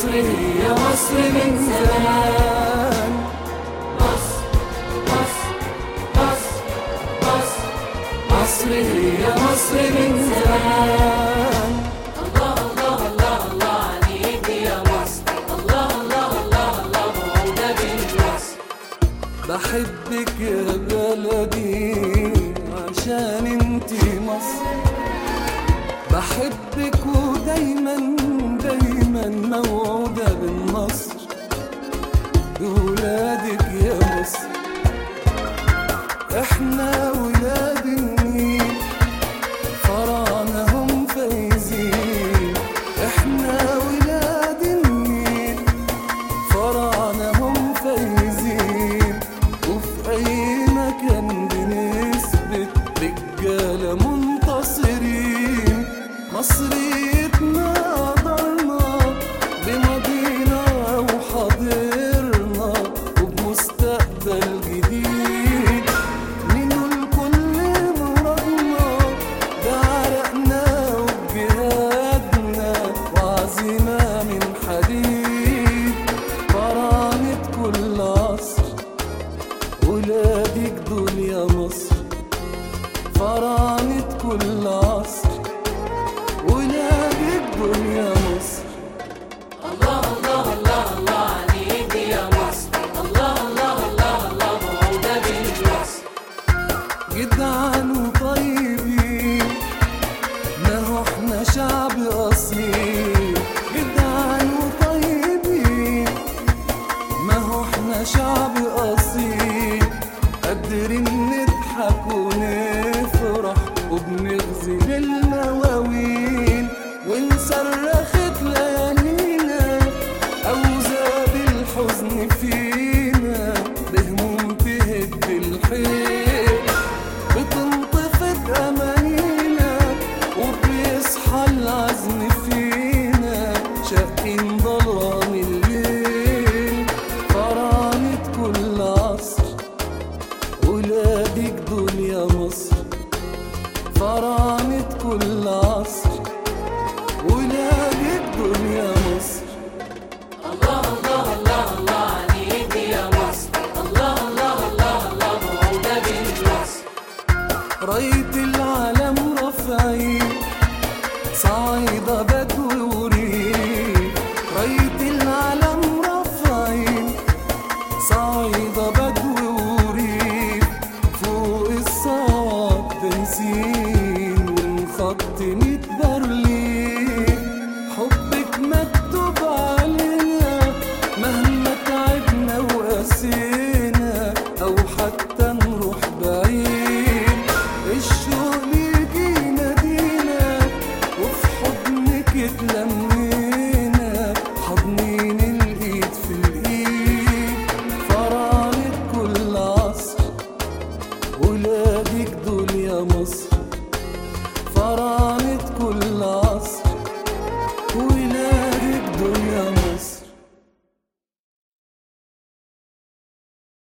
مصر هي مصر من زمان مصر مصر مصر مصر مصر هي مصر من زمان الله الله الله الله عليك يا مصر الله الله الله الله بعودة بالمصر بحبك يا بلدي عشان انتي مصر بحبك ودايما دايما موعودة بالنصر بولادك يا مصر احنا ولاد النيل فرعنهم فايزين احنا ولاد النيل فرعنهم فايزين وفي اي مكان بنثبت رجاله منتصرين مصريتنا قدرنا بماضينا وحاضرنا وبمستقبل جديد ننول كل مرادنا بعرقنا وبجهادنا وعزيمة من حديد فرعنت كل عصر ولادك دول يا مصر فرعنت كل عصر ولادك دول يا مصر الله الله الله الله عليك يا مصر الله الله الله الله بعودة بالمصر جدعان وطيبين ما هو احنا شعب اصيل جدعان وطيبين ما هو احنا شعب اصيل قادرين نضحك ونفرح وبنغزل المواويل ونصرخت ليالينا او زاد الحزن فينا بهموم تهد الحيل بتنطفت امانينا وبيصحى العزم فينا شاقين ظلام الليل فرعنت كل عصر ولادك دول يا مصر فرعنت كل عصر ولادك دول يا مصر الله الله الله الله عليك يا مصر الله الله الله الله بعودة بالمصر راية العالم رفعين صعيدة بدو وريف راية العالم رفعين صعيدة بدو وريف فوق الصعب بنسين ونخط ميت برلين حبك مكتوب علينا مهما تعبنا وقسينا